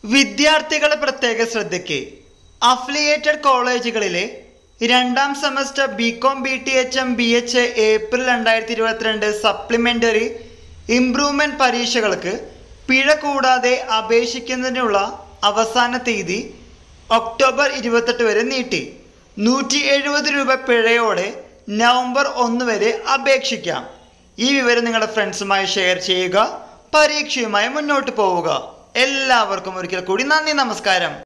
വിദ്യാർത്ഥികളെ പ്രത്യേക ശ്രദ്ധയ്ക്ക് അഫിലിയേറ്റഡ് കോളേജുകളിലെ രണ്ടാം semester B com B T H M B H April രണ്ടായിരത്തി ഇരുപത്തിരണ്ട് സപ്ലിമെൻ്ററി ഇംപ്രൂവ്മെൻറ്റ് പരീക്ഷകൾക്ക് പിഴ കൂടാതെ അപേക്ഷിക്കുന്നതിനുള്ള അവസാന തീയതി ഒക്ടോബർ ഇരുപത്തെട്ട് വരെ നീട്ടി നൂറ്റി എഴുപത് രൂപ പിഴയോടെ നവംബർ ഒന്ന് വരെ അപേക്ഷിക്കാം ഈ വിവരം നിങ്ങളുടെ ഫ്രണ്ട്സുമായി ഷെയർ ചെയ്യുക പരീക്ഷയുമായി മുന്നോട്ട് പോവുക എല്ലാവർക്കും ഒരിക്കൽ കൂടി നന്ദി നമസ്കാരം